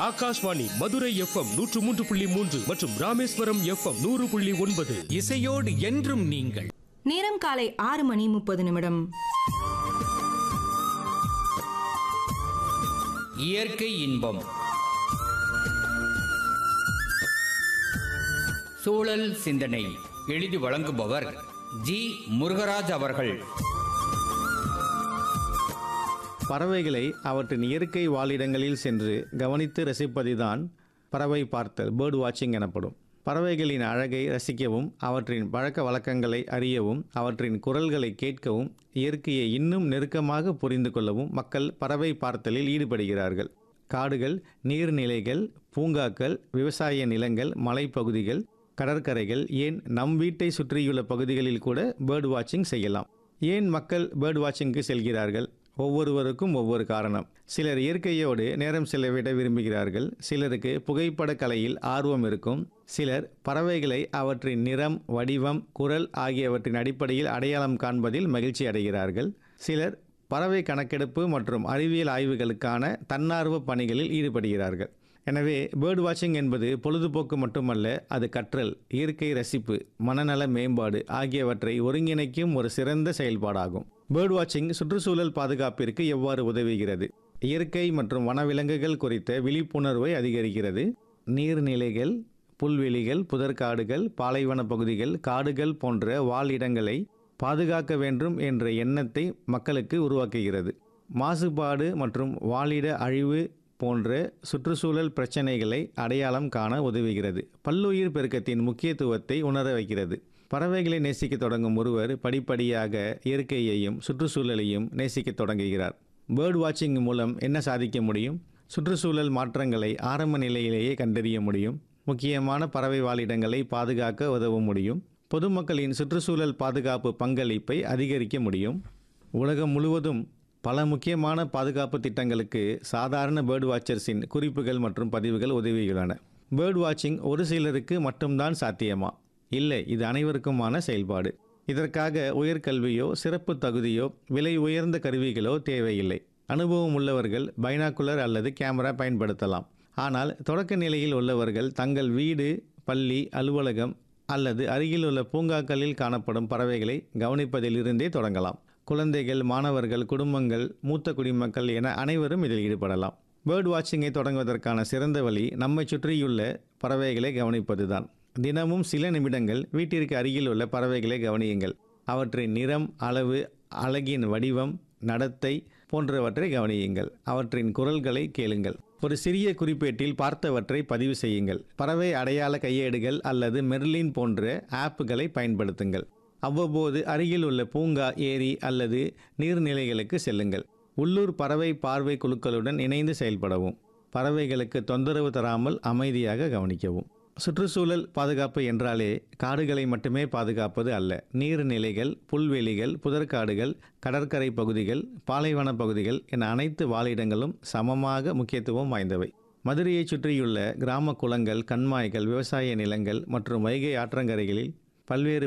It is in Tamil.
ஆகாஷ்வாணி மதுரை எஃப்எம் நூற்று மூன்று புள்ளி மூன்று மற்றும் ராமேஸ்வரம் எஃப்எம் நூறு புள்ளி ஒன்பது இசையோடு என்றும் நீங்கள் நேரம் காலை ஆறு மணி முப்பது நிமிடம் இயற்கை இன்பம் சூழல் சிந்தனை எழுதி வழங்குபவர் ஜி முருகராஜ் அவர்கள் பறவைகளை அவற்றின் இயற்கை வாழிடங்களில் சென்று கவனித்து ரசிப்பதுதான் பறவை பார்த்தல் பேர்ட் வாட்சிங் எனப்படும் பறவைகளின் அழகை ரசிக்கவும் அவற்றின் பழக்க வழக்கங்களை அறியவும் அவற்றின் குரல்களை கேட்கவும் இயற்கையை இன்னும் நெருக்கமாக புரிந்து கொள்ளவும் மக்கள் பறவை பார்த்தலில் ஈடுபடுகிறார்கள் காடுகள் நீர்நிலைகள் பூங்காக்கள் விவசாய நிலங்கள் மலைப்பகுதிகள் கடற்கரைகள் ஏன் நம் வீட்டை சுற்றியுள்ள பகுதிகளில் கூட பேர்ட் வாட்சிங் செய்யலாம் ஏன் மக்கள் பேர்ட் வாட்சிங்க்கு செல்கிறார்கள் ஒவ்வொருவருக்கும் ஒவ்வொரு காரணம் சிலர் இயற்கையோடு நேரம் செலவிட விரும்புகிறார்கள் சிலருக்கு புகைப்பட கலையில் ஆர்வம் இருக்கும் சிலர் பறவைகளை அவற்றின் நிறம் வடிவம் குரல் ஆகியவற்றின் அடிப்படையில் அடையாளம் காண்பதில் மகிழ்ச்சி அடைகிறார்கள் சிலர் பறவை கணக்கெடுப்பு மற்றும் அறிவியல் ஆய்வுகளுக்கான தன்னார்வ பணிகளில் ஈடுபடுகிறார்கள் எனவே பேர்ட் வாட்சிங் என்பது பொழுதுபோக்கு மட்டுமல்ல அது கற்றல் இயற்கை ரசிப்பு மனநல மேம்பாடு ஆகியவற்றை ஒருங்கிணைக்கும் ஒரு சிறந்த செயல்பாடாகும் பேர்ட் வாட்சிங் சுற்றுச்சூழல் பாதுகாப்பிற்கு எவ்வாறு உதவுகிறது இயற்கை மற்றும் வனவிலங்குகள் குறித்த விழிப்புணர்வை அதிகரிக்கிறது நீர்நிலைகள் புல்வெளிகள் புதர்காடுகள் பாலைவன பகுதிகள் காடுகள் போன்ற வாழிடங்களை பாதுகாக்க வேண்டும் என்ற எண்ணத்தை மக்களுக்கு உருவாக்குகிறது மாசுபாடு மற்றும் வாழிட அழிவு போன்ற சுற்றுச்சூழல் பிரச்சனைகளை அடையாளம் காண உதவுகிறது பல்லுயிர் பெருக்கத்தின் முக்கியத்துவத்தை உணர வைக்கிறது பறவைகளை நேசிக்க தொடங்கும் ஒருவர் படிப்படியாக இயற்கையையும் சுற்றுச்சூழலையும் நேசிக்க தொடங்குகிறார் பேர்ட் வாட்சிங் மூலம் என்ன சாதிக்க முடியும் சுற்றுச்சூழல் மாற்றங்களை ஆரம்ப நிலையிலேயே கண்டறிய முடியும் முக்கியமான பறவை வாழிடங்களை பாதுகாக்க உதவ முடியும் பொதுமக்களின் சுற்றுச்சூழல் பாதுகாப்பு பங்களிப்பை அதிகரிக்க முடியும் உலகம் முழுவதும் பல முக்கியமான பாதுகாப்பு திட்டங்களுக்கு சாதாரண பேர்ட் வாட்சர்ஸின் குறிப்புகள் மற்றும் பதிவுகள் உதவுகின்றன பேர்ட் வாட்சிங் ஒரு சிலருக்கு மட்டும்தான் சாத்தியமா இல்லை இது அனைவருக்குமான செயல்பாடு இதற்காக உயர்கல்வியோ சிறப்பு தகுதியோ விலை உயர்ந்த கருவிகளோ தேவையில்லை அனுபவம் உள்ளவர்கள் பைனாக்குலர் அல்லது கேமரா பயன்படுத்தலாம் ஆனால் தொடக்க நிலையில் உள்ளவர்கள் தங்கள் வீடு பள்ளி அலுவலகம் அல்லது அருகில் உள்ள பூங்காக்களில் காணப்படும் பறவைகளை கவனிப்பதிலிருந்தே தொடங்கலாம் குழந்தைகள் மாணவர்கள் குடும்பங்கள் மூத்த குடிமக்கள் என அனைவரும் இதில் ஈடுபடலாம் பேர்ட் வாட்சிங்கை தொடங்குவதற்கான சிறந்த வழி நம்மை சுற்றியுள்ள பறவைகளை கவனிப்பதுதான் தினமும் சில நிமிடங்கள் வீட்டிற்கு அருகில் உள்ள பறவைகளை கவனியுங்கள் அவற்றின் நிறம் அளவு அழகின் வடிவம் நடத்தை போன்றவற்றை கவனியுங்கள் அவற்றின் குரல்களை கேளுங்கள் ஒரு சிறிய குறிப்பேட்டில் பார்த்தவற்றை பதிவு செய்யுங்கள் பறவை அடையாள கையேடுகள் அல்லது மெர்லின் போன்ற ஆப்புகளை பயன்படுத்துங்கள் அவ்வப்போது அருகில் உள்ள பூங்கா ஏரி அல்லது நீர்நிலைகளுக்கு செல்லுங்கள் உள்ளூர் பறவை பார்வை குழுக்களுடன் இணைந்து செயல்படவும் பறவைகளுக்கு தொந்தரவு தராமல் அமைதியாக கவனிக்கவும் சுற்றுச்சூழல் பாதுகாப்பு என்றாலே காடுகளை மட்டுமே பாதுகாப்பது அல்ல நீர்நிலைகள் புல்வெளிகள் புதர்காடுகள் கடற்கரை பகுதிகள் பாலைவன பகுதிகள் என அனைத்து வாழிடங்களும் சமமாக முக்கியத்துவம் வாய்ந்தவை மதுரையைச் சுற்றியுள்ள கிராம குளங்கள் கண்மாய்கள் விவசாய நிலங்கள் மற்றும் வைகை ஆற்றங்கரைகளில் பல்வேறு